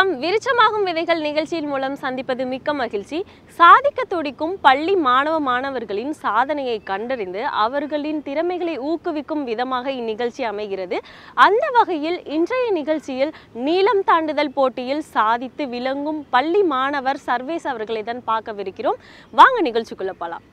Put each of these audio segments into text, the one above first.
வணக்கம் விருச்சமாகும் விதைகள் நிகழ்ச்சியின் மூலம் சந்திப்பது மிக்க மகிழ்ச்சி சாதிக்க துடிக்கும் பள்ளி மாணவ மாணவர்களின் சாதனையை கண்டறிந்து அவர்களின் திறமைகளை ஊக்குவிக்கும் விதமாக இந்நிகழ்ச்சி அமைகிறது அந்த வகையில் இன்றைய நிகழ்ச்சியில் நீளம் தாண்டுதல் போட்டியில் சாதித்து விளங்கும் பள்ளி மாணவர் சர்வேஸ் அவர்களை தான் பார்க்கவிருக்கிறோம் வாங்க நிகழ்ச்சிக்குள்ள போலாம்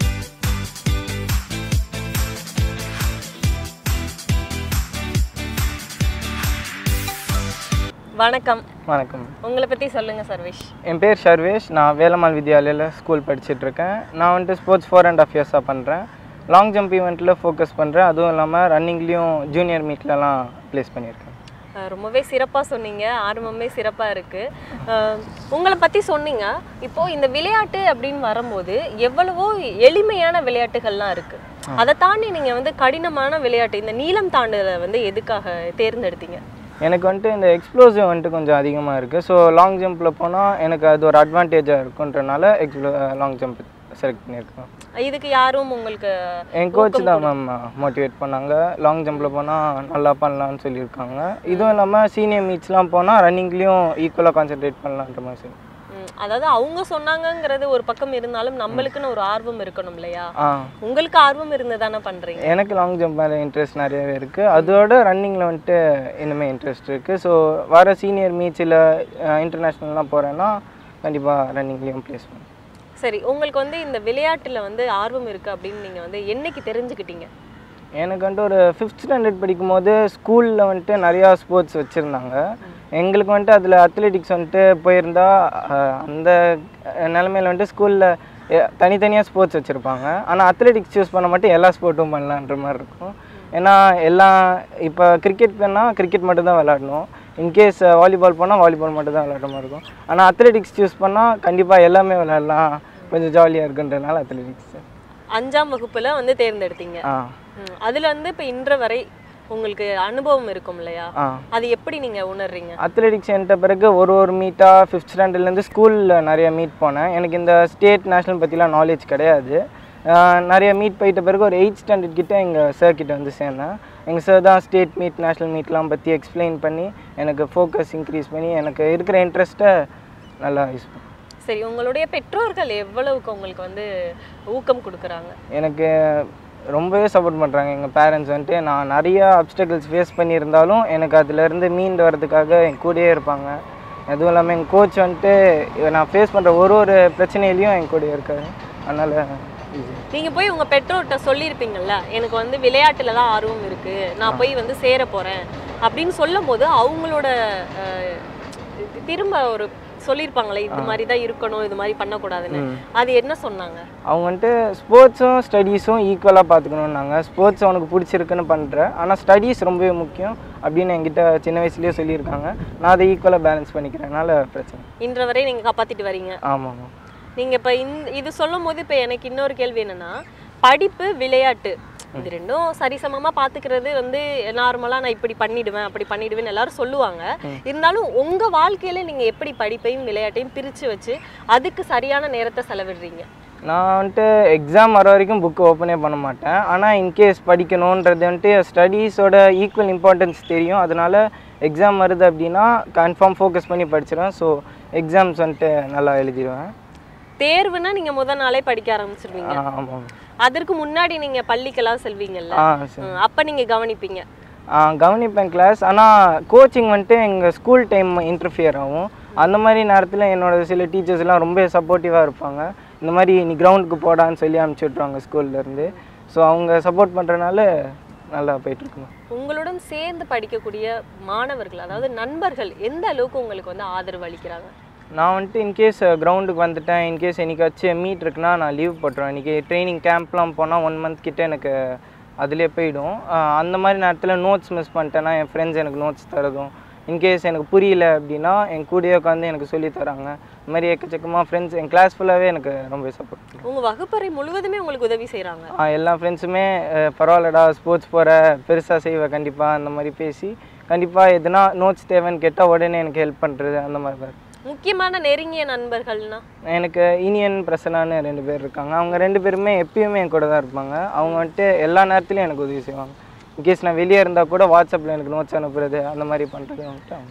வணக்கம் வணக்கம் உங்களை பத்தி சொல்லுங்க சர்வேஷ் என் பேர் ஷர்வேஷ் நான் வேலம்மாள் வித்யாலயில் ஸ்கூல் படிச்சுட்டு இருக்கேன் நான் வந்துட்டு ஸ்போர்ட்ஸ் ஃபோர் அண்ட் ஆஃப் இயர்ஸாக பண்ணுறேன் லாங் ஜம்ப் ஈவெண்ட்டில் ஃபோக்கஸ் பண்ணுறேன் அதுவும் இல்லாமல் ரன்னிங்லேயும் ஜூனியர் மீட்லலாம் ப்ளேஸ் பண்ணியிருக்கேன் அஹ் ரொம்பவே சிறப்பாக சொன்னீங்க ஆர்வமே சிறப்பாக இருக்கு அஹ் உங்களை பற்றி சொன்னீங்க இப்போ இந்த விளையாட்டு அப்படின்னு வரும்போது எவ்வளவோ எளிமையான விளையாட்டுகள்லாம் இருக்கு அதை தாண்டி நீங்கள் வந்து கடினமான விளையாட்டு இந்த நீளம் தாண்டுதலை வந்து எதுக்காக தேர்ந்தெடுத்தீங்க எனக்கு வந்துட்டு இந்த எக்ஸ்ப்ளோசிவ் வந்துட்டு கொஞ்சம் அதிகமாக இருக்குது ஸோ லாங் ஜம்பில் போனால் எனக்கு அது ஒரு அட்வான்டேஜாக இருக்குன்றனால எக்ஸ்ப்ளோ லாங் ஜம்ப் செலக்ட் பண்ணியிருக்கேன் இதுக்கு யாரும் உங்களுக்கு என் கோச் தான் மேம் மோட்டிவேட் பண்ணாங்க லாங் ஜம்பில் போனால் நல்லா பண்ணலாம்னு சொல்லியிருக்காங்க இதுவும் இல்லாமல் சீனியர் மீட்ஸ்லாம் போனால் ரன்னிங்லேயும் ஈக்குவலாக கான்சென்ட்ரேட் பண்ணலான்ற மாதிரி சொல்லி ம், அதாவது அவங்க சொன்னாங்கங்கிறது ஒரு பக்கம் இருந்தாலும் நம்மளுக்குன்னு ஒரு ஆர்வம் இருக்கணும் இல்லையா ஆ உங்களுக்கு ஆர்வம் இருந்து தானே பண்ணுறீங்க எனக்கு லாங் ஜம்ப் மேலே இன்ட்ரெஸ்ட் நிறையவே இருக்குது அதோட ரன்னிங்கில் வந்துட்டு இன்னுமே இன்ட்ரெஸ்ட் இருக்குது ஸோ வர சீனியர் மீட்ஸில் இன்டர்நேஷ்னல்லாம் போகிறேன்னா கண்டிப்பாக ரன்னிங்லேயும் ப்ளேஸ் பண்ணுவேன் சரி உங்களுக்கு வந்து இந்த விளையாட்டுல வந்து ஆர்வம் இருக்கு அப்படின்னு நீங்க வந்து என்னைக்கு தெரிஞ்சுக்கிட்டீங்க எனக்கு வந்துட்டு ஒரு ஃபிஃப்த் ஸ்டாண்டர்ட் படிக்கும் போது ஸ்கூலில் வந்துட்டு நிறையா ஸ்போர்ட்ஸ் வச்சுருந்தாங்க எங்களுக்கு வந்துட்டு அதில் அத்லெட்டிக்ஸ் வந்துட்டு போயிருந்தா அஹ், அந்த நிலமையில வந்துட்டு ஸ்கூலில் தனித்தனியாக ஸ்போர்ட்ஸ் வச்சுருப்பாங்க ஆனால் அத்லெட்டிக்ஸ் சூஸ் பண்ண மட்டும் எல்லா ஸ்போர்ட்டும் பண்ணலான்ற மாதிரி இருக்கும் ஏன்னா எல்லாம் இப்போ கிரிக்கெட் பண்ணால் கிரிக்கெட் மட்டும் தான் விளாடணும் இன்கேஸ் வாலிபால் போனால் வாலிபால் மட்டும் தான் விளாடுற மாதிரி இருக்கும் ஆனால் அத்லெட்டிக்ஸ் சூஸ் பண்ணால் கண்டிப்பாக எல்லாமே விளாட்லாம் கொஞ்சம் ஜாலியாக இருக்குன்றதுனால அத்லெட்டிக்ஸ் அஞ்சாம் வகுப்புல வந்து தேர்ந்தெடுத்தீங்க ஆ ம், அதுல வந்து இப்ப இன்ற வரை உங்களுக்கு அனுபவம் இருக்கும் இல்லையா ஆ அது எப்படி நீங்க உணர்றீங்க அத்லெட்டிக்ஸ் என்கிட்ட பிறகு ஒரு ஒரு மீட்டாக ஃபிஃப்த் ஸ்டாண்டர்ட்லேருந்து ஸ்கூலில் நிறைய மீட் போனேன் எனக்கு இந்த ஸ்டேட் நேஷ்னல் பற்றிலாம் நாலேஜ் கிடையாது ஆஹ் நிறைய மீட் போயிட்ட பிறகு ஒரு எயிட் ஸ்டாண்டர்ட் கிட்ட எங்கள் சார் கிட்ட வந்து சேர்ந்தேன் எங்கள் சார் தான் ஸ்டேட் மீட் நேஷ்னல் மீட்லாம் பற்றி எக்ஸ்பிளைன் பண்ணி எனக்கு ஃபோக்கஸ் இன்க்ரீஸ் பண்ணி எனக்கு இருக்கிற இன்ட்ரெஸ்ட்டை நல்லா யூஸ் பண்ணேன் சரி உங்களுடைய பெற்றோர்கள் எவ்வளவுக்கு உங்களுக்கு வந்து ஊக்கம் கொடுக்குறாங்க எனக்கு ரொம்பவே சப்போர்ட் பண்ணுறாங்க எங்கள் பேரண்ட்ஸ் வந்துட்டு நான் நிறைய அப்டக்கிள்ஸ் ஃபேஸ் பண்ணியிருந்தாலும் எனக்கு அதுலேருந்து மீண்டு வர்றதுக்காக என் கூடயே இருப்பாங்க அதுவும் இல்லாமல் எங்கள் கோச் வந்துட்டு நான் ஃபேஸ் பண்ணுற ஒரு ஒரு பிரச்சனையிலையும் என் கூடயே இருக்காரு அதனால் easy. நீங்க போய் உங்க பெற்றோர்கிட்ட சொல்லியிருப்பீங்கல்ல எனக்கு வந்து விளையாட்டுல தான் ஆர்வம் இருக்கு நான் போய் வந்து சேர போறேன் அப்படின்னு சொல்லும் போது அவங்களோட அஹ், திரும்ப ஒரு சொல்லியிருப்பாங்களே இது மாதிரி தான் இருக்கணும் இது மாதிரி பண்ணக்கூடாதுன்னு ம். அது என்ன சொன்னாங்க அவங்க வந்துட்டு ஸ்போர்ட்ஸும் ஸ்டடீஸும் ஈக்குவலாக பார்த்துக்கணுன்னாங்க ஸ்போர்ட்ஸ் அவனுக்கு பிடிச்சிருக்குன்னு பண்ணுறேன் ஆனால் ஸ்டடீஸ் ரொம்பவே முக்கியம் அப்படின்னு என்கிட்ட சின்ன வயசுலேயே சொல்லியிருக்காங்க நான் அதை ஈக்குவலாக பேலன்ஸ் பண்ணிக்கிறேனால பிரச்சனை இன்ற வரை நீங்க காப்பாத்திட்டு வரீங்க ஆமாம் நீங்க இப்ப இந்த இது சொல்லும் போது இப்ப எனக்கு இன்னொரு கேள்வி என்னன்னா படிப்பு விளையாட்டு இது ரெண்டும் சரிசமமா பாத்துக்கிறது வந்து நார்மலா நான் இப்படி பண்ணிடுவேன் அப்படி பண்ணிடுவேன்னு எல்லாரும் சொல்லுவாங்க இருந்தாலும் உங்க வாழ்க்கையில நீங்க எப்படி படிப்பையும் விளையாட்டையும் பிரிச்சு வச்சு அதுக்கு சரியான நேரத்தை செலவிடுறீங்க நான் வந்துட்டு எக்ஸாம் வர வரைக்கும் புக் ஓப்பனே பண்ண மாட்டேன் ஆனால் இன்கேஸ் படிக்கணுன்றது வந்துட்டு ஸ்டடீஸோட ஈக்குவல் இம்பார்ட்டன்ஸ் தெரியும் அதனால எக்ஸாம் வருது அப்படின்னா கன்ஃபார்ம் ஃபோக்கஸ் பண்ணி படிச்சிடுவேன் ஸோ எக்ஸாம்ஸ் வந்துட்டு நல்லா எழுதிடுவேன் தேர்வுனா நீங்க முத நாளே படிக்க ஆரம்பிச்சிருவீங்க ஆமாம் அதற்கு முன்னாடி நீங்க பள்ளிக்கெல்லாம் செல்வீங்கல்ல ஆ சரி ம், அப்ப நீங்க கவனிப்பீங்க ஆ, கவனிப்பேன் கிளாஸ் ஆனால் கோச்சிங் வந்துட்டு எங்கள் ஸ்கூல் டைம் இன்டர்ஃபியர் ஆகும் அந்த மாதிரி நேரத்தில் என்னோட சில டீச்சர்ஸ் எல்லாம் ரொம்ப சப்போர்ட்டிவாக இருப்பாங்க இந்த மாதிரி நீ கிரவுண்டுக்கு போடான்னு சொல்லி அனுப்பிச்சி விட்ருவாங்க ஸ்கூல்லேருந்து ஸோ அவங்க சப்போர்ட் பண்ணுறனால நல்லா போயிட்டுருக்குங்க உங்களுடன் சேர்ந்து படிக்கக்கூடிய மாணவர்கள் அதாவது நண்பர்கள் எந்த அளவுக்கு உங்களுக்கு வந்து ஆதரவு அளிக்கிறாங்க நான் வந்துட்டு இன்கேஸ் கிரவுண்டுக்கு வந்துட்டேன் இன்கேஸ் என்னைக்காச்சும் மீட் இருக்குன்னா நான் லீவ் போட்டுருவேன் இன்றைக்கி ட்ரைனிங் கேம்ப்லாம் போனால் ஒன் மந்த் கிட்ட எனக்கு அதிலே போயிடும் ஆஹ் அந்த மாதிரி நேரத்தில் நோட்ஸ் மிஸ் பண்ணிட்டேன்னா என் ஃப்ரெண்ட்ஸ் எனக்கு நோட்ஸ் தரதும் இன்கேஸ் எனக்கு புரியல அப்படின்னா என் கூடயே உட்காந்து எனக்கு சொல்லி தராங்க இந்த மாதிரி எக்கச்சக்கமாக ஃப்ரெண்ட்ஸ் என் கிளாஸ் ஃபுல்லாகவே எனக்கு ரொம்ப சப்போர்ட் பண்ணுறாங்க உங்க வகுப்பறை முழுவதுமே உங்களுக்கு உதவி செய்றாங்க எல்லா ஃப்ரெண்ட்ஸுமே பரவாயில்லடா ஸ்போர்ட்ஸ் போகிற பெருசாக செய்வேன் கண்டிப்பாக அந்த மாதிரி பேசி கண்டிப்பாக எதுனா நோட்ஸ் தேவைன்னு கேட்டால் உடனே எனக்கு ஹெல்ப் பண்ணுறது அந்த மாதிரி தான் இருக்கு. முக்கியமான நெருங்கிய நண்பர்கள்னா எனக்கு இனியன் பிரசனான்னு ரெண்டு பேர் இருக்காங்க அவங்க ரெண்டு பேருமே எப்பயுமே என் கூட தான் இருப்பாங்க அவங்க வந்துட்டு எல்லா நேரத்துலையும் எனக்கு உதவி செய்வாங்க இன்கேஸ் நான் வெளியே இருந்தால் கூட வாட்ஸ்அப்பில் எனக்கு நோட்ஸ் அனுப்புறது அந்த மாதிரி பண்ணுறது வந்துட்டு அவங்க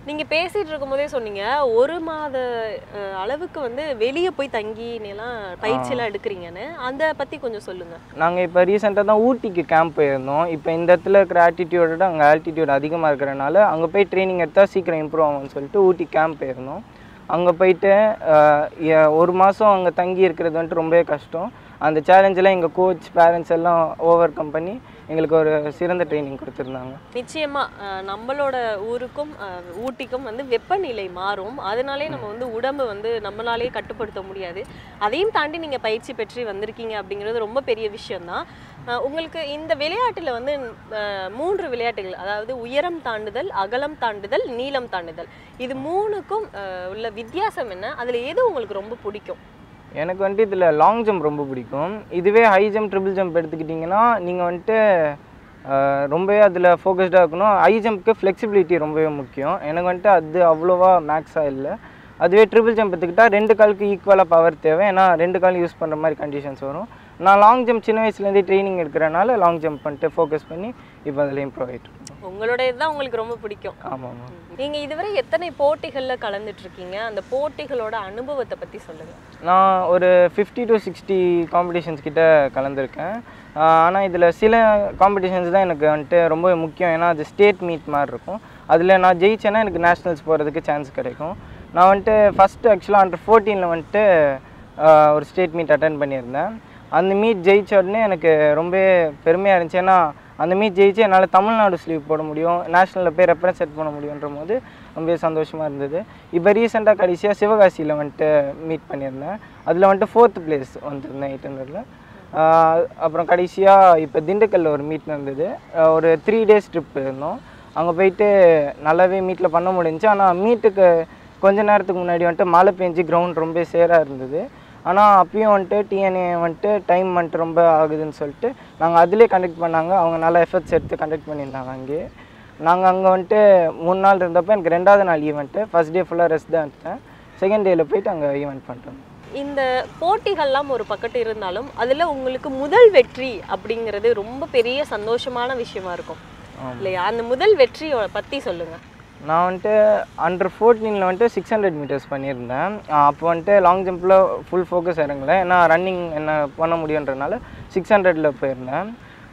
நீங்கள் பேசிகிட்டு இருக்கும்போதே சொன்னீங்க ஒரு மாத அஹ், அளவுக்கு வந்து வெளியே போய் தங்கி எல்லாம் பயிற்சியெல்லாம் எடுக்கிறீங்கன்னு அதை பற்றி கொஞ்சம் சொல்லுங்கள் நாங்கள் இப்போ ரீசெண்டாக தான் ஊட்டிக்கு கேம்ப் போயிருந்தோம் இப்போ இந்த இடத்துல இருக்கிற ஆட்டிடியூடோட அங்கே ஆல்டிடியூட் அதிகமாக இருக்கிறனால அங்கே போய் ட்ரைனிங் எடுத்தால் சீக்கிரம் இம்ப்ரூவ் ஆகும்னு சொல்லிட்டு ஊட்டி கேம்ப் போயிருந்தோம் அங்கே போயிட்டு ஆஹ், எ- ஒரு மாதம் அங்கே தங்கி இருக்கிறது வந்துட்டு ரொம்பவே கஷ்டம் அந்த சேலஞ்செல்லாம் எங்கள் கோச் பேரண்ட்ஸ் எல்லாம் ஓவர் கம் பண்ணி எங்களுக்கு ஒரு சிறந்த ட்ரைனிங் கொடுத்துருந்தாங்க நிச்சயமா அஹ், நம்மளோட ஊருக்கும் அஹ், ஊட்டிக்கும் வந்து வெப்பநிலை மாறும் அதனாலே நம்ம வந்து உடம்பு வந்து நம்மளாலே கட்டுப்படுத்த முடியாது அதையும் தாண்டி நீங்க பயிற்சி பெற்று வந்திருக்கீங்க அப்படிங்கிறது ரொம்ப பெரிய விஷயம்தான் அஹ், உங்களுக்கு இந்த விளையாட்டுல வந்து அஹ், மூன்று விளையாட்டுகள் அதாவது உயரம் தாண்டுதல் அகலம் தாண்டுதல் நீளம் தாண்டுதல் இது மூணுக்கும் அஹ், உள்ள வித்தியாசம் என்ன அதுல எது உங்களுக்கு ரொம்ப பிடிக்கும் எனக்கு வந்துட்டு இதில் லாங் ஜம்ப் ரொம்ப பிடிக்கும் இதுவே ஹை ஜம்ப் ட்ரிபிள் ஜம்ப் எடுத்துக்கிட்டிங்கன்னா நீங்கள் வந்துட்டு ஆஹ், ரொம்பவே அதில் ஃபோக்கஸ்டாக இருக்கணும் ஹை ஜம்ப்க்கு ஃப்ளெக்சிபிலிட்டி ரொம்பவே முக்கியம் எனக்கு வந்துட்டு அது அவ்வளோவா மேக்ஸாக இல்லை அதுவே ட்ரிபிள் ஜம்ப் எடுத்துக்கிட்டால் ரெண்டு காலுக்கு ஈக்குவலாக பவர் தேவை ஏன்னா ரெண்டு காலும் யூஸ் பண்ணுற மாதிரி கண்டிஷன்ஸ் வரும் நான் லாங் ஜம்ப் சின்ன வயசுலேருந்தே ட்ரைனிங் எடுக்கிறனால லாங் ஜம்ப் பண்ணிட்டு ஃபோக்கஸ் பண்ணி இப்போ அதில் இம்ப்ரூவ் ஆகிட்டு இருக்கேன் உங்களோட இதுதான் உங்களுக்கு ரொம்ப பிடிக்கும் ஆமாம் ஆமாம் நீங்க இதுவரை எத்தனை போட்டிகள்ல கலந்துட்டு இருக்கீங்க அந்த போட்டிகளோட அனுபவத்தை பத்தி சொல்லுங்க நான் ஒரு ஃபிஃப்டி டு சிக்ஸ்டி காம்படிஷன்ஸ் கிட்ட கலந்துருக்கேன் ஆனால் இதில் சில காம்படிஷன்ஸ் தான் எனக்கு வந்துட்டு ரொம்ப முக்கியம் ஏன்னா அது ஸ்டேட் மீட் மாதிரி இருக்கும் அதில் நான் ஜெயிச்சேன்னா எனக்கு நேஷ்னல்ஸ் போகிறதுக்கு சான்ஸ் கிடைக்கும் நான் வந்துட்டு ஃபஸ்ட்டு ஆக்சுவலாக அண்டர் ஃபோர்டீனில் வந்துட்டு ஆஹ், ஒரு ஸ்டேட் மீட் அட்டன் பண்ணியிருந்தேன் அந்த மீட் ஜெயிச்ச உடனே எனக்கு ரொம்ப பெருமையாக இருந்துச்சு ஏன்னா அந்த மீட் ஜெயிச்சு என்னால் தமிழ்நாடு ஸ்லீவ் போட முடியும் நேஷ்னலில் போய் ரெப்ரசென்ட் பண்ண முடியுன்ற போது ரொம்ப சந்தோஷமாக இருந்தது இப்போ ரீசெண்டாக கடைசியாக சிவகாசியில் வந்துட்டு மீட் பண்ணியிருந்தேன் அதில் வந்துட்டு ஃபோர்த் பிளேஸ் வந்திருந்தேன் எயிட் ஹண்ட்ரடில் அப்புறம் கடைசியாக இப்போ திண்டுக்கல்ல ஒரு மீட் நடந்தது ஆஹ் ஒரு த்ரீ டேஸ் ட்ரிப் இருந்தோம் அங்கே போயிட்டு நல்லாவே மீட்டில் பண்ண முடிஞ்சுச்சு ஆனால் மீட்டுக்கு கொஞ்ச நேரத்துக்கு முன்னாடி வந்துட்டு மழை பெஞ்சு கிரவுண்ட் ரொம்ப சேராக இருந்தது ஆனால் அப்பயும் வந்துட்டு டிஎன்ஏ வந்துட்டு டைம் வந்துட்டு ரொம்ப ஆகுதுன்னு சொல்லிட்டு நாங்கள் அதிலே கண்டக்ட் பண்ணாங்க அவங்க நல்லா எஃபர்ட்ஸ் எடுத்து கண்டக்ட் பண்ணியிருந்தாங்க அங்கேயே நாங்கள் அங்கே வந்துட்டு மூணு நாள் இருந்தப்போ எனக்கு ரெண்டாவது நாள் ஈவெண்ட்டு ஃபஸ்ட் டே ஃபுல்லாக ரெஸ்ட் தான் எடுத்தேன் செகண்ட் டேயில் போயிட்டு அங்கே ஈவெண்ட் பண்ணிட்டோம் இந்த போட்டிகள்லாம் ஒரு பக்கத்து இருந்தாலும் அதுல உங்களுக்கு முதல் வெற்றி அப்படிங்கிறது ரொம்ப பெரிய சந்தோஷமான விஷயமா இருக்கும் இல்லையா அந்த முதல் வெற்றியோட பத்தி சொல்லுங்க நான் வந்துட்டு அண்டர் ஃபோர்டீனில் வந்துட்டு சிக்ஸ் ஹண்ட்ரட் மீட்டர்ஸ் பண்ணியிருந்தேன் ஆஹ் அப்போ வந்துட்டு லாங் ஜம்பில் ஃபுல் ஃபோக்கஸ் இறங்கல ஏன்னா ரன்னிங் என்ன பண்ண முடியுன்றனால சிக்ஸ் ஹண்ட்ரடில் போயிருந்தேன்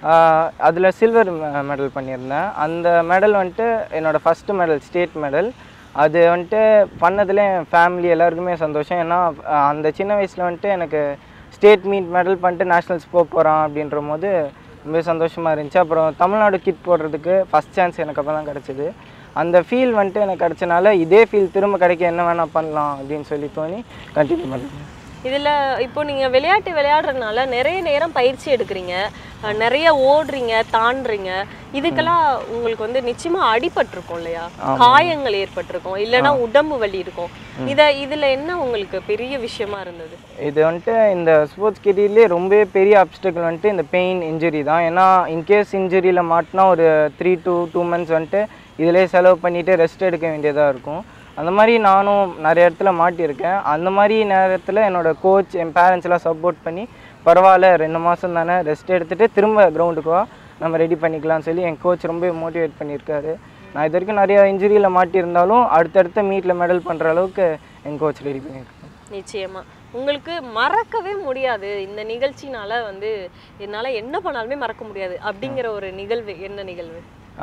அதில் சில்வர் மெடல் பண்ணியிருந்தேன் அந்த மெடல் வந்துட்டு என்னோடய ஃபஸ்ட்டு மெடல் ஸ்டேட் மெடல் அது வந்துட்டு பண்ணதில் என் ஃபேமிலி எல்லாருக்குமே சந்தோஷம் ஏன்னா ஆஹ் அந்த சின்ன வயசில் வந்துட்டு எனக்கு ஸ்டேட் மீட் மெடல் பண்ணிட்டு நேஷ்னல்ஸ் போக போகிறான் அப்படின்ற போது ரொம்ப சந்தோஷமாக இருந்துச்சு அப்புறம் தமிழ்நாடு கிட் போடுறதுக்கு ஃபஸ்ட் சான்ஸ் எனக்கு அப்போ தான் கிடச்சிது அந்த ஃபீல் வந்துட்டு எனக்கு கிடச்சனால இதே ஃபீல் திரும்ப கிடைக்க என்ன வேணால் பண்ணலாம் அப்படின்னு சொல்லி தோணி கண்டினியூ பண்ணுறேன் இதுல இப்போ நீங்க விளையாட்டு விளையாடுறதுனால நிறைய நேரம் பயிற்சி எடுக்கிறீங்க அஹ் நிறைய ஓடுறீங்க தாண்டுறீங்க இதுக்கெல்லாம் உங்களுக்கு வந்து நிச்சயமா அடிபட்டிருக்கும் இல்லையா காயங்கள் ஏற்பட்டிருக்கும் இல்லைன்னா உடம்பு வலி இருக்கும் இத இதுல என்ன உங்களுக்கு பெரிய விஷயமா இருந்தது இது வந்துட்டு இந்த ஸ்போர்ட்ஸ் கெரியர்லேயே ரொம்ப பெரிய அப்டக்கிள் வந்துட்டு இந்த பெயின் இன்ஜுரி தான் ஏன்னா இன்கேஸ் இன்ஜுரியில் மாட்டினா ஒரு த்ரீ to டூ மந்த்ஸ் வந்துட்டு இதிலே செலவு பண்ணிவிட்டு ரெஸ்ட் எடுக்க வேண்டியதாக இருக்கும் அந்த மாதிரி நானும் நிறைய இடத்துல மாட்டியிருக்கேன் அந்த மாதிரி நேரத்தில் என்னோடய கோச் என் parents எல்லாம் சப்போர்ட் பண்ணி பரவாயில்ல ரெண்டு மாதம் தானே ரெஸ்ட் எடுத்துகிட்டு திரும்ப கிரவுண்டுக்கு வா நம்ம ரெடி பண்ணிக்கலாம்னு சொல்லி என் கோச் ரொம்ப மோட்டிவேட் பண்ணியிருக்காரு நான் இது வரைக்கும் நிறைய இன்ஜுரியில் மாட்டியிருந்தாலும் அடுத்தடுத்த மீட்டில் மெடல் பண்ணுற அளவுக்கு என் கோச் ரெடி பண்ணியிருக்காரு நிச்சயமா உங்களுக்கு மறக்கவே முடியாது இந்த நிகழ்ச்சினால வந்து என்னால என்ன பண்ணாலுமே மறக்க முடியாது அப்படிங்கிற ஒரு நிகழ்வு என்ன நிகழ்வு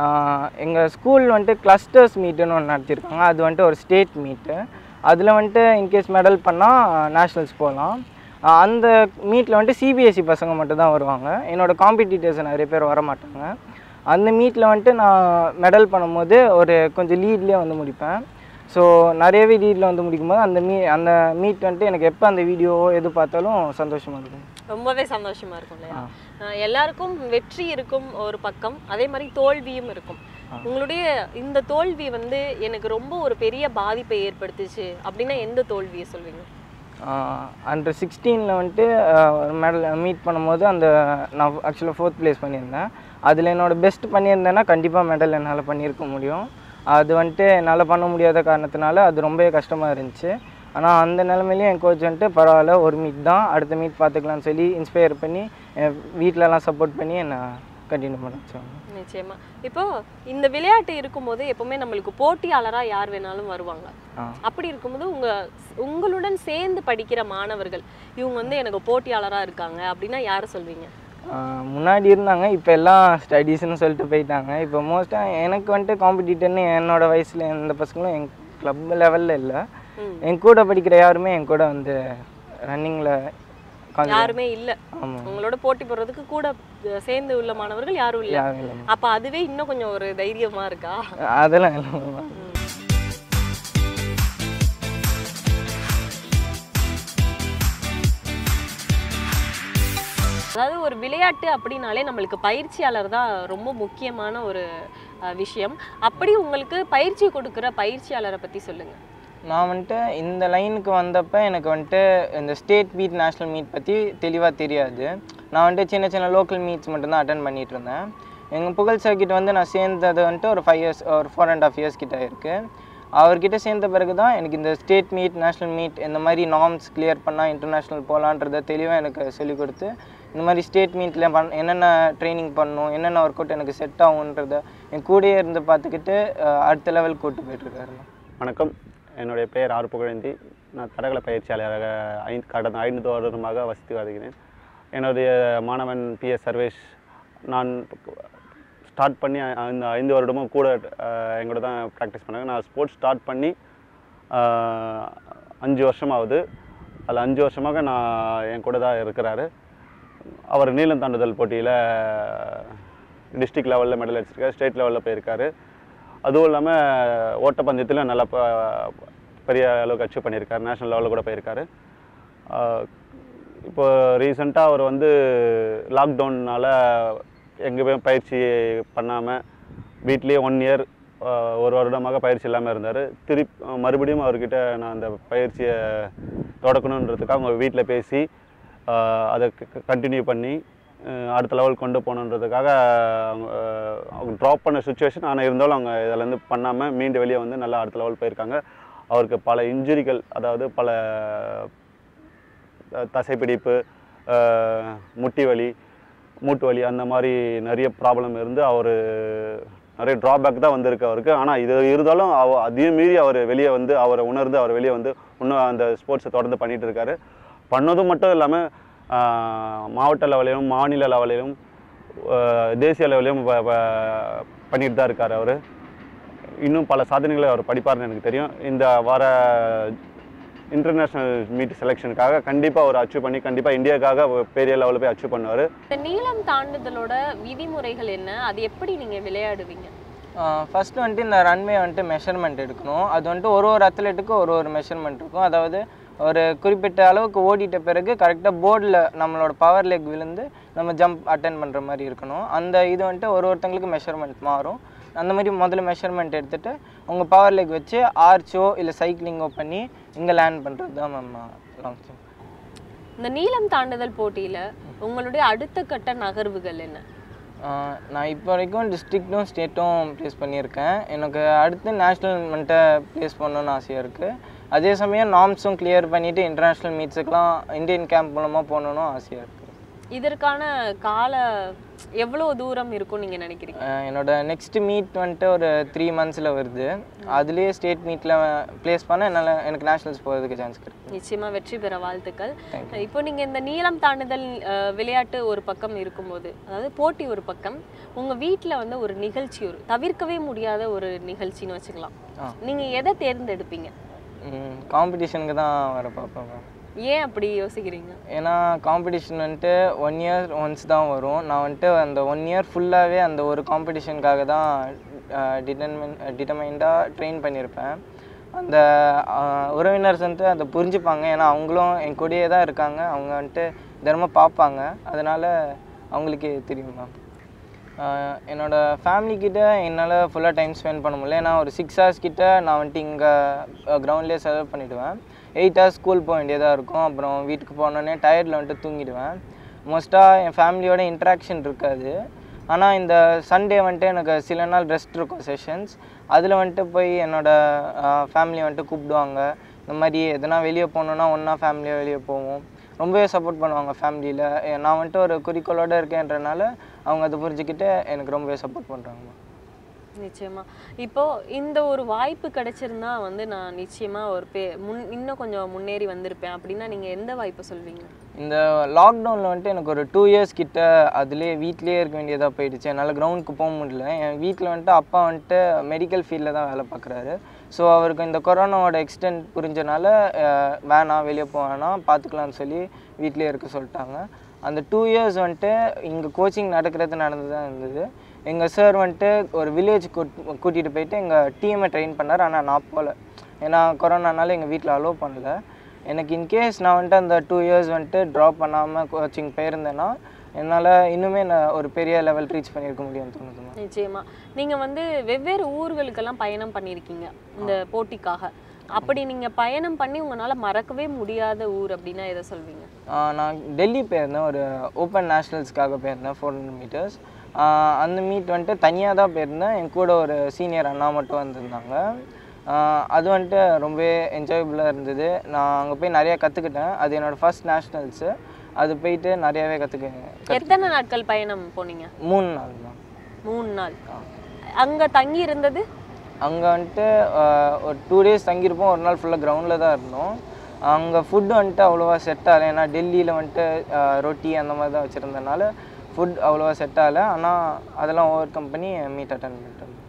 எங்கள் ஸ்கூல் வந்துட்டு கிளஸ்டர்ஸ் மீட்டுன்னு ஒன்று நடத்தியிருக்காங்க அது வந்துட்டு ஒரு ஸ்டேட் மீட்டு அதில் வந்துட்டு இன்கேஸ் மெடல் பண்ணால் நேஷ்னல்ஸ் போகலாம் ஆஹ் அந்த மீட்டில் வந்துட்டு சிபிஎஸ்சி பசங்க மட்டும் தான் வருவாங்க என்னோட காம்படிட்டர்ஸ் நிறைய பேர் வர மாட்டாங்க அந்த மீட்டில் வந்துட்டு நான் மெடல் பண்ணும்போது ஒரு கொஞ்சம் லீட்லேயே வந்து முடிப்பேன் ஸோ நிறையவே லீடில் வந்து முடிக்கும்போது அந்த மீ அந்த மீட் வந்துட்டு எனக்கு எப்போ அந்த வீடியோ எது பார்த்தாலும் சந்தோஷமாக இருக்கும் ரொம்பவே சந்தோஷமா இருக்கும் இல்லையா அஹ் எல்லாருக்கும் வெற்றி இருக்கும் ஒரு பக்கம் அதே மாதிரி தோல்வியும் இருக்கும் உங்களுடைய இந்த தோல்வி வந்து எனக்கு ரொம்ப ஒரு பெரிய பாதிப்பை ஏற்படுத்துச்சு அப்படின்னா எந்த தோல்வியை சொல்வீங்க அண்டர் சிக்ஸ்டீனில் வந்துட்டு மெடல் மீட் பண்ணும்போது அந்த நான் ஆக்சுவலாக ஃபோர்த் ப்ளேஸ் பண்ணியிருந்தேன் அதில் என்னோட பெஸ்ட் பண்ணியிருந்தேன்னா கண்டிப்பாக மெடல் என்னால் பண்ணியிருக்க முடியும் அது வந்துட்டு என்னால் பண்ண முடியாத காரணத்தினால அது ரொம்பவே கஷ்டமாக இருந்துச்சு ஆனால் அந்த நிலமையிலையும் என் கோச் வந்துட்டு பரவாயில்ல ஒரு மீட் தான் அடுத்த மீட் பார்த்துக்கலாம்னு சொல்லி இன்ஸ்பயர் பண்ணி என் வீட்டிலலாம் சப்போர்ட் பண்ணி என்னை கண்டினியூ பண்ண வச்சாங்க நிச்சயமா இப்போ இந்த விளையாட்டு இருக்கும்போது எப்பவுமே நம்மளுக்கு போட்டியாளரா யார் வேணாலும் வருவாங்க ஆ அப்படி இருக்கும்போது உங்க உங்களுடன் சேர்ந்து படிக்கிற மாணவர்கள் இவங்க வந்து எனக்கு போட்டியாளரா இருக்காங்க அப்படின்னா யாரை சொல்வீங்க ஆஹ் முன்னாடி இருந்தாங்க இப்போ எல்லாம் ஸ்டடீஸ்னு சொல்லிட்டு போயிட்டாங்க இப்போ மோஸ்ட்டாக எனக்கு வந்துட்டு காம்படிட்டர்னு என்னோட வயசில் எந்த பசங்களும் என் கிளப் லெவலில் இல்லை ம். என் கூட படிக்கிற யாருமே என் கூட வந்து ரன்னிங்கில் யாருமே இல்ல ஆமாம் உங்களோட போட்டி போடுறதுக்கு கூட அஹ், சேர்ந்து உள்ள மாணவர்கள் யாரும் இல்ல யாரும் இல்லை அப்ப அதுவே இன்னும் கொஞ்சம் ஒரு தைரியமா இருக்கா அதெல்லாம் இல்லை அதாவது ஒரு விளையாட்டு அப்படின்னாலே நம்மளுக்கு பயிற்சியாளர் தான் ரொம்ப முக்கியமான ஒரு அஹ், விஷயம் அப்படி உங்களுக்கு பயிற்சி கொடுக்குற பயிற்சியாளரை பத்தி சொல்லுங்க நான் வந்துட்டு இந்த லைனுக்கு வந்தப்போ எனக்கு வந்துட்டு இந்த ஸ்டேட் மீட் நேஷ்னல் மீட் பற்றி தெளிவாக தெரியாது நான் வந்துட்டு சின்ன சின்ன லோக்கல் மீட்ஸ் மட்டும்தான் அட்டன் பண்ணிட்டு இருந்தேன் எங்கள் புகழ் சர்க்கிட் வந்து நான் சேர்ந்தது வந்துட்டு ஒரு ஃபைவ் இயர்ஸ் ஒரு ஃபோர் அண்ட் ஆஃப் இயர்ஸ் கிட்ட இருக்குது அவர்கிட்ட சேர்ந்த பிறகு தான் எனக்கு இந்த ஸ்டேட் மீட் நேஷ்னல் மீட் இந்த மாதிரி நார்ம்ஸ் கிளியர் பண்ணால் இன்டர்நேஷ்னல் போகலான்றத தெளிவாக எனக்கு சொல்லிக் கொடுத்து இந்த மாதிரி ஸ்டேட் மீட்டில் பண் என்னென்ன ட்ரைனிங் பண்ணணும் என்னென்ன ஒர்க் அவுட் எனக்கு செட் ஆகுன்றத என் கூடயே இருந்து பார்த்துக்கிட்டு அஹ், அடுத்த லெவல் கூட்டு போயிட்டுருக்காரு வணக்கம் என்னுடைய பெயர் ஆர் புகழேந்தி நான் தடகள பயிற்சியாளராக ஐந்து கடந்த ஐந்து வருடமாக வசித்து வருகிறேன் என்னுடைய மாணவன் பி எஸ் சர்வேஷ் நான் ஸ்டார்ட் பண்ணி ஐ- இந்த ஐந்து வருடமும் கூட அஹ், என் கூட தான் ப்ராக்டிஸ் பண்ணாங்க நான் ஸ்போர்ட்ஸ் ஸ்டார்ட் பண்ணி அஹ், அஞ்சு வருஷம் ஆகுது அதில் அஞ்சு வருஷமாக நான் என் கூட தான் இருக்கிறாரு அவர் நீளம் தாண்டுதல் போட்டியில் டிஸ்ட்ரிக்ட் லெவலில் மெடல் அடிச்சிருக்காரு ஸ்டேட் லெவலில் போயிருக்காரு அதுவும் இல்லாமல் ஓட்டப்பந்தயத்தில் நல்லா ப- பெரிய அளவுக்கு அச்சீவ் பண்ணியிருக்காரு நேஷனல் லெவலில் கூட போயிருக்காரு ஆஹ் இப்போ ரீசெண்டாக அவர் வந்து லாக்டவுன்னால் எங்கேயுமே பயிற்சி பண்ணாமல் வீட்லேயே ஒன் இயர் ஒரு வருடமாக பயிற்சி இல்லாமல் இருந்தார் திருப்பி மறுபடியும் அவர்கிட்ட நான் அந்த பயிற்சியை தொடக்கணுன்றதுக்காக அவங்க வீட்டில் பேசி ஆஹ் அதை கண்டினியூ பண்ணி ஆஹ் அடுத்த லெவல் கொண்டு போகணுன்றதுக்காக அவங்க ஆஹ் அவங்க ட்ராப் பண்ண சுச்சுவேஷன் ஆனால் இருந்தாலும் அவங்க இதிலேருந்து பண்ணாமல் மீண்டு வெளியே வந்து நல்லா அடுத்த லெவல் போயிருக்காங்க அவருக்கு பல இன்ஜுரிகள் அதாவது பல அஹ், தசைப்பிடிப்பு அஹ், முட்டி வலி மூட்டு வலி அந்த மாதிரி நிறைய ப்ராப்ளம் இருந்து அவர் நிறைய ட்ராபேக் தான் வந்திருக்கு அவருக்கு ஆனால் இது இருந்தாலும் அவ அதையும் மீறி அவர் வெளியே வந்து அவரை உணர்ந்து அவர் வெளியே வந்து இன்னும் அந்த ஸ்போர்ட்ஸை தொடர்ந்து பண்ணிட்டு இருக்காரு பண்ணதும் மட்டும் இல்லாமல் மாவட்ட லெவலிலும் மாநில லெவலிலும் அஹ், தேசிய லெவலிலும் ப- ப- பண்ணிட்டு தான் இருக்கார் அவர் இன்னும் பல சாதனைகளை அவர் படிப்பார்னு எனக்கு தெரியும் இந்த வர இன்டர்நேஷ்னல் மீட் செலெக்ஷனுக்காக கண்டிப்பாக அவர் அச்சீவ் பண்ணி கண்டிப்பாக இந்தியாவுக்காக ஒரு பெரிய லெவலில் போய் அச்சீவ் பண்ணுவார் இந்த நீளம் தாண்டுதலோட விதிமுறைகள் என்ன அது எப்படி நீங்க விளையாடுவீங்க ஃபர்ஸ்ட் வந்துட்டு இந்த ரன்வே வந்துட்டு மெஷர்மெண்ட் எடுக்கணும் அது வந்துட்டு ஒரு ஒரு அத்லெட்டுக்கும் ஒரு ஒரு மெஷர்மெண்ட் இருக்கும் அதாவது ஒரு குறிப்பிட்ட அளவுக்கு ஓடிட்ட பிறகு கரெக்டாக போர்டில் நம்மளோட பவர் லெக் விழுந்து நம்ம ஜம்ப் அட்டன் பண்ணுற மாதிரி இருக்கணும் அந்த இது வந்துட்டு ஒரு ஒருத்தங்களுக்கு மெஷர்மெண்ட் மாறும் அந்த மாதிரி முதல்ல மெஷர்மெண்ட் எடுத்துட்டு உங்கள் பவர் லெக் வச்சு ஆர்ச்சோ இல்லை சைக்கிளிங்கோ பண்ணி இங்கே லேண்ட் பண்ணுறது தான் மேம் லாங் ஜம்ப் இந்த நீளம் தாண்டுதல் போட்டியில உங்களுடைய அடுத்த கட்ட நகர்வுகள் என்ன ஆஹ் நான் இப்போ வரைக்கும் டிஸ்ட்ரிக்ட்டும் ஸ்டேட்டும் ப்ளேஸ் பண்ணியிருக்கேன் எனக்கு அடுத்து நேஷ்னல் வந்துட்டு ப்ளேஸ் பண்ணணும்னு ஆசையாக இருக்குது அதே சமயம் நார்ம்ஸும் கிளியர் பண்ணிவிட்டு இன்டர்நேஷ்னல் மீட்ஸுக்கெலாம் இந்தியன் கேம்ப் மூலமாக போகணுன்னு ஆசையாக இருக்குது இதற்கான கால எவ்வளவு தூரம் இருக்கும் நீங்க நினைக்கிறீங்க என்னோட நெக்ஸ்ட் மீட் வந்துட்டு ஒரு த்ரீ மந்த்ஸில் வருது அதுலேயே ஸ்டேட் மீட்டில் ப்ளேஸ் பண்ண என்னால் எனக்கு நேஷ்னல்ஸ் போகிறதுக்கு சான்ஸ் கிடைக்கும் நிச்சயமா வெற்றி பெற வாழ்த்துக்கள் இப்போ நீங்க இந்த நீளம் தாண்டுதல் அஹ், விளையாட்டு ஒரு பக்கம் இருக்கும்போது அதாவது போட்டி ஒரு பக்கம் உங்க வீட்ல வந்து ஒரு நிகழ்ச்சி ஒரு தவிர்க்கவே முடியாத ஒரு நிகழ்ச்சின்னு வச்சுக்கலாம் ஆ. நீங்க எதை தேர்ந்தெடுப்பீங்க காம்படிஷனுக்கு தான் வர பார்ப்பேன் மேம் ஏன் அப்படி யோசிக்கிறீங்க ஏன்னா காம்படிஷன் வந்துட்டு ஒன் இயர் ஒன்ஸ் தான் வரும் நான் வந்துட்டு அந்த ஒன் இயர் ஃபுல்லாகவே அந்த ஒரு காம்படிஷனுக்காக தான் டிட்டர்மென் டிட்டர்மைண்டாக ட்ரெயின் பண்ணியிருப்பேன் அந்த ஆஹ், உறவினர்ஸ் வந்துட்டு அதை புரிஞ்சுப்பாங்க ஏன்னா அவங்களும் என் கூடயே தான் இருக்காங்க அவங்க வந்துட்டு தினமும் பார்ப்பாங்க அதனால் அவங்களுக்கே தெரியும் மேம் ஆஹ் என்னோட family கிட்ட என்னால் ஃபுல்லாக டைம் ஸ்பெண்ட் பண்ண முடியல ஏன்னா ஒரு சிக்ஸ் ஹவர்ஸ் கிட்ட நான் வந்துட்டு இங்கே கிரவுண்ட்லேயே செலவு பண்ணிவிடுவேன் எயிட் ஹவர்ஸ் ஸ்கூல் போக வேண்டியதாக இருக்கும் அப்புறம் வீட்டுக்கு போனோடனே டயர்டில் வந்துட்டு தூங்கிடுவேன் மோஸ்ட்டாக என் ஃபேமிலியோட இன்ட்ராக்ஷன் இருக்காது ஆனால் இந்த சண்டே வந்துட்டு எனக்கு சில நாள் ரெஸ்ட் இருக்கும் செஷன்ஸ் அதில் வந்துட்டு போய் என்னோட ஃபேமிலி வந்துட்டு கூப்பிடுவாங்க இந்த மாதிரி எதனா வெளியே போகணுன்னா ஒன்றா ஃபேமிலியாக வெளியே போவோம் ரொம்பவே சப்போர்ட் பண்ணுவாங்க ஃபேமிலியில் நான் வந்துட்டு ஒரு குறிக்கோளோடு இருக்கேன்றனால அவங்க அதை புரிஞ்சுக்கிட்டு எனக்கு ரொம்பவே சப்போர்ட் பண்ணுறாங்க மேம் நிச்சயமா இப்போ இந்த ஒரு வாய்ப்பு கிடைச்சிருந்தா வந்து நான் நிச்சயமா ஒரு பே முன் இன்னும் கொஞ்சம் முன்னேறி வந்திருப்பேன் அப்படின்னா நீங்க எந்த வாய்ப்பை சொல்வீங்க இந்த லாக்டவுனில் வந்துட்டு எனக்கு ஒரு டூ இயர்ஸ் கிட்ட அதுலேயே வீட்லேயே இருக்க வேண்டியதாக போயிடுச்சு என்னால் கிரவுண்டுக்கு போக முடியல என் வீட்டில் வந்துட்டு அப்பா வந்துட்டு மெடிக்கல் ஃபீல்டில் தான் வேலை பார்க்குறாரு ஸோ அவருக்கு இந்த கொரோனாவோட எக்ஸ்டென்ட் புரிஞ்சனால அஹ், வேணாம் வெளியே போவேணாம் பார்த்துக்கலாம்னு சொல்லி வீட்லேயே இருக்க சொல்லிட்டாங்க அந்த டூ இயர்ஸ் வந்துட்டு இங்கே கோச்சிங் நடக்கிறது நடந்து தான் இருந்தது எங்கள் சார் வந்துட்டு ஒரு வில்லேஜ் கூட்டிகிட்டு போயிட்டு எங்கள் டீமை ட்ரெயின் பண்ணார் ஆனால் நான் போகல ஏன்னா கொரோனானால எங்கள் வீட்டில் அலோவ் பண்ணல எனக்கு இன்கேஸ் நான் வந்துட்டு அந்த டூ இயர்ஸ் வந்துட்டு ட்ராப் பண்ணாமல் கோச்சிங் போயிருந்தேன்னா என்னால் இன்னுமே நான் ஒரு பெரிய லெவல் ரீச் பண்ணியிருக்க முடியும்னு தோணுதுமா நிச்சயமா நீங்க வந்து வெவ்வேறு ஊர்களுக்கெல்லாம் பயணம் பண்ணியிருக்கீங்க இந்த போட்டிக்காக அப்படி நீங்க பயணம் பண்ணி உங்களால மறக்கவே முடியாத ஊர் அப்படின்னா எதை சொல்வீங்க ஆஹ் நான் டெல்லி போயிருந்தேன் ஒரு ஓப்பன் நேஷ்னல்ஸ்க்காக போயிருந்தேன் ஃபோர் ஹண்ட்ரட் மீட்டர்ஸ் அந்த மீட் வந்துட்டு தனியாக தான் போயிருந்தேன் என் கூட ஒரு சீனியர் அண்ணா மட்டும் வந்திருந்தாங்க ஆஹ் அது வந்துட்டு ரொம்பவே என்ஜாயபுளாக இருந்தது நான் அங்கே போய் நிறையா கற்றுக்கிட்டேன் அது என்னோடய ஃபர்ஸ்ட் நேஷ்னல்ஸு அது போயிட்டு நிறையாவே கற்றுக்க எத்தனை நாட்கள் பயணம் போனீங்க மூணு நாள் தான் மூணு நாள் அங்க தங்கி இருந்தது அங்கே வந்துட்டு ஆஹ், ஒரு டூ டேஸ் தங்கியிருப்போம் ஒரு நாள் ஃபுல்லாக கிரவுண்டில் தான் இருந்தோம் அங்கே ஃபுட்டு வந்துட்டு அவ்வளோவா செட் ஆகலை ஏன்னா டெல்லியில் வந்துட்டு ஆஹ், ரொட்டி அந்த மாதிரி தான் வச்சுருந்தனால ஃபுட் அவ்வளோவா செட் ஆகலை ஆனால் அதெல்லாம் ஓவர் கம் பண்ணி மீட் அட்டன் பண்ணிட்டு வந்தோம்.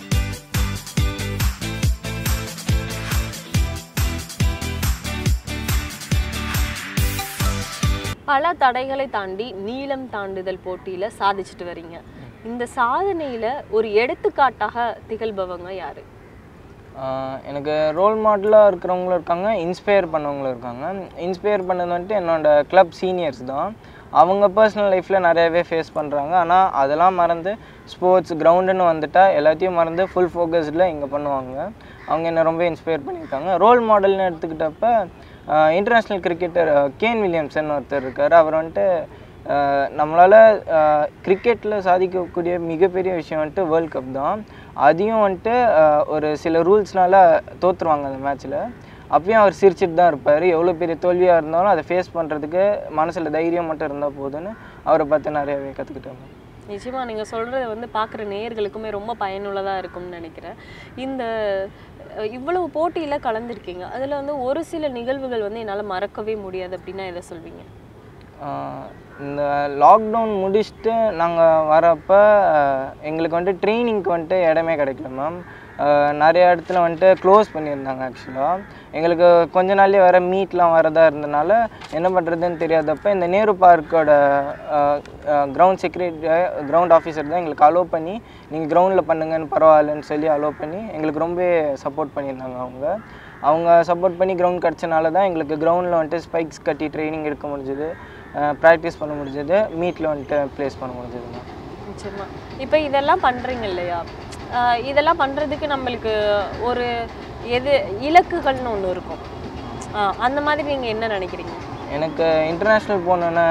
பல தடைகளை தாண்டி நீளம் தாண்டுதல் போட்டியில சாதிச்சுட்டு வர்றீங்க இந்த சாதனையில ஒரு எடுத்துக்காட்டாக திகழ்பவங்க யாரு ஆஹ், எனக்கு ரோல் மாடலாக இருக்கிறவங்களும் இருக்காங்க இன்ஸ்பயர் பண்ணவங்களும் இருக்காங்க இன்ஸ்பயர் பண்ணது வந்துட்டு என்னோட கிளப் சீனியர்ஸ் தான் அவங்க பர்சனல் லைஃப்பில் நிறையவே ஃபேஸ் பண்ணுறாங்க ஆனால் அதெல்லாம் மறந்து ஸ்போர்ட்ஸ் கிரவுண்டுன்னு வந்துட்டா எல்லாத்தையும் மறந்து ஃபுல் ஃபோக்கஸ்டில் இங்கே பண்ணுவாங்க அவங்க என்னை ரொம்ப இன்ஸ்பயர் பண்ணியிருக்காங்க ரோல் மாடல்னு எடுத்துக்கிட்டப்ப இன்டர்நேஷ்னல் கிரிக்கெட்டர் கேன் வில்லியம்சன் ஒருத்தர் இருக்கார் அவர் வந்துட்டு ஆஹ் நம்மளால கிரிக்கெட்டில் சாதிக்கக்கூடிய மிகப்பெரிய விஷயம் வந்துட்டு வேர்ல்ட் கப் தான் அதையும் வந்துட்டு ஆஹ் ஒரு சில ரூல்ஸ்னால தோற்றுருவாங்க அந்த மேட்ச்சில் அப்பயும் அவர் சிரிச்சிட்டு தான் இருப்பார் எவ்வளோ பெரிய தோல்வியாக இருந்தாலும் அதை ஃபேஸ் பண்ணுறதுக்கு மனசில் தைரியம் மட்டும் இருந்தால் போதும்னு அவரை பார்த்து நிறையவே கற்றுக்கிட்டாங்க நிச்சயமா நீங்க சொல்றது வந்து பார்க்குற நேயர்களுக்குமே ரொம்ப பயனுள்ளதா இருக்கும்னு நினைக்கிறேன் இந்த அஹ், இவ்வளவு போட்டியில கலந்துருக்கீங்க அதுல வந்து ஒரு சில நிகழ்வுகள் வந்து என்னால மறக்கவே முடியாது அப்படின்னா எதை சொல்வீங்க ஆஹ் இந்த லாக்டவுன் முடிச்சுட்டு நாங்கள் வரப்போ எங்களுக்கு வந்துட்டு ட்ரைனிங்க்கு வந்துட்டு இடமே கிடைக்கல மேம் நிறைய இடத்துல வந்துட்டு க்ளோஸ் பண்ணியிருந்தாங்க ஆக்சுவலாக எங்களுக்கு கொஞ்ச நாள்லயே வர மீட்லாம் வரதா இருந்தனால என்ன பண்ணுறதுன்னு தெரியாதப்ப இந்த நேரு பார்க்கோட கிரவுண்ட் செக்ரட்டரி கிரவுண்ட் ஆஃபீஸர் தான் எங்களுக்கு அலோவ் பண்ணி நீங்கள் கிரவுண்டில் பண்ணுங்கன்னு பரவாயில்லன்னு சொல்லி அலோவ் பண்ணி எங்களுக்கு ரொம்ப சப்போர்ட் பண்ணியிருந்தாங்க அவங்க அவங்க சப்போர்ட் பண்ணி கிரவுண்ட் கிடச்சனால தான் எங்களுக்கு கிரவுண்டில் வந்துட்டு ஸ்பைக்ஸ் கட்டி ட்ரைனிங் எடுக்க முடிஞ்சது ப்ராக்டிஸ் பண்ண முடிஞ்சது மீட்டில் வந்துட்டு ப்ளேஸ் பண்ண முடிஞ்சதுங்க நிச்சயமா இப்போ இதெல்லாம் பண்றீங்க இல்லையா அஹ், இதெல்லாம் பண்றதுக்கு நம்மளுக்கு ஒரு எது இலக்குகள்னு ஒன்று இருக்கும் அஹ், அந்த மாதிரி நீங்க என்ன நினைக்கிறீங்க எனக்கு இன்டர்நேஷ்னல் போகணுன்னு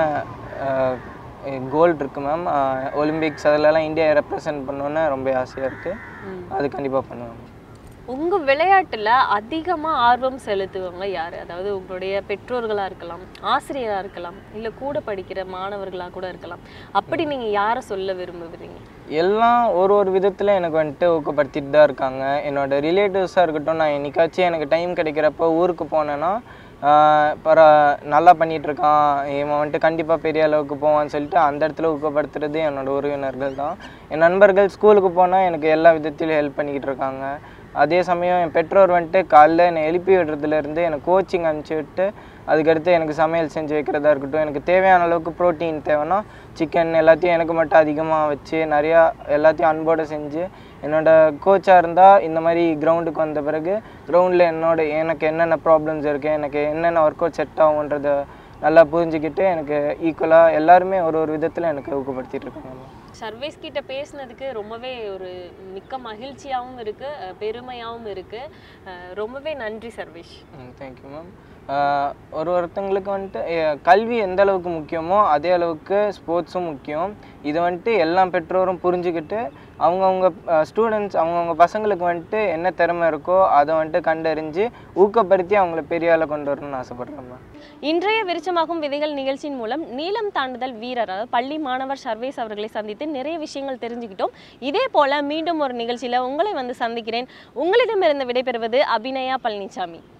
கோல்டு இருக்குது மேம் ஒலிம்பிக்ஸ் அதிலலாம் இந்தியா ரெப்ரசன்ட் பண்ணணுன்னு ரொம்ப ஆசையாக இருக்குது அது கண்டிப்பாக பண்ணுவேன் உங்க விளையாட்டுல அதிகமா ஆர்வம் செலுத்துவவங்க யாரு அதாவது உங்களுடைய பெற்றோர்களா இருக்கலாம் ஆசிரியரா இருக்கலாம் இல்ல கூட படிக்கிற மாணவர்களா கூட இருக்கலாம் அப்படி நீங்க யாரை சொல்ல விரும்புகிறீங்க எல்லாம் ஒரு ஒரு விதத்தில் எனக்கு வந்துட்டு ஊக்கப்படுத்திட்டு தான் இருக்காங்க என்னோட ரிலேட்டிவ்ஸாக இருக்கட்டும் நான் என்னைக்காச்சும் எனக்கு டைம் கிடைக்கிறப்ப ஊருக்கு போனேன்னா ஆஹ் பர நல்லா பண்ணிட்டு இருக்கான் இவன் வந்துட்டு கண்டிப்பாக பெரிய அளவுக்கு போவான்னு சொல்லிட்டு அந்த இடத்துல ஊக்கப்படுத்துறது என்னோட உறவினர்கள் தான் என் நண்பர்கள் ஸ்கூலுக்கு போனால் எனக்கு எல்லா விதத்திலும் ஹெல்ப் பண்ணிக்கிட்டு இருக்காங்க அதே சமயம் என் பெற்றோர் வந்துட்டு காலைல என்னை எழுப்பி விடுறதுலேருந்து எனக்கு கோச்சிங் அனுப்பிச்சி விட்டு அதுக்கடுத்து எனக்கு சமையல் செஞ்சு வைக்கிறதா இருக்கட்டும் எனக்கு தேவையான அளவுக்கு ப்ரோட்டீன் தேவைன்னா சிக்கன் எல்லாத்தையும் எனக்கு மட்டும் அதிகமாக வச்சு நிறையா எல்லாத்தையும் அன்போடு செஞ்சு என்னோட கோச்சாக இருந்தால் இந்த மாதிரி கிரவுண்டுக்கு வந்த பிறகு கிரவுண்டில் என்னோட எனக்கு என்னென்ன ப்ராப்ளம்ஸ் இருக்குது எனக்கு என்னென்ன ஒர்க் அவுட் செட் ஆகுன்றத நல்லா புரிஞ்சுக்கிட்டு எனக்கு ஈக்குவலாக எல்லாருமே ஒரு ஒரு விதத்தில் எனக்கு ஊக்கப்படுத்திட்டு இருக்காங்க சர்வேஸ் கிட்ட பேசுனதுக்கு ரொம்பவே ஒரு மிக்க மகிழ்ச்சியாகவும் இருக்கு அஹ் பெருமையாகவும் இருக்கு அஹ் ரொம்பவே நன்றி சர்வேஷ் தேங்க்யூ மேம் ஆஹ் ஒரு ஒருத்தங்களுக்கு வந்துட்டு அஹ் கல்வி எந்த அளவுக்கு முக்கியமோ அதே அளவுக்கு ஸ்போர்ட்ஸும் முக்கியம் இதை வந்துட்டு எல்லா பெற்றோரும் புரிஞ்சுக்கிட்டு அவங்கவுங்க ஸ்டூடெண்ட்ஸ் அவங்கவுங்க பசங்களுக்கு வந்துட்டு என்ன திறமை இருக்கோ அதை வந்துட்டு கண்டறிஞ்சு ஊக்கப்படுத்தி அவங்கள பெரிய ஆளை கொண்டு வரணும்னு ஆசைப்பட்றேன் இன்றைய விருச்சமாகும் விதைகள் நிகழ்ச்சியின் மூலம் நீளம் தாண்டுதல் வீரர் அதாவது பள்ளி மாணவர் சர்வேஸ் அவர்களை சந்தித்து நிறைய விஷயங்கள் தெரிஞ்சுக்கிட்டோம் இதே போல மீண்டும் ஒரு நிகழ்ச்சியில உங்களை வந்து சந்திக்கிறேன் உங்களிடமிருந்து விடைபெறுவது அபிநயா பழனிசாமி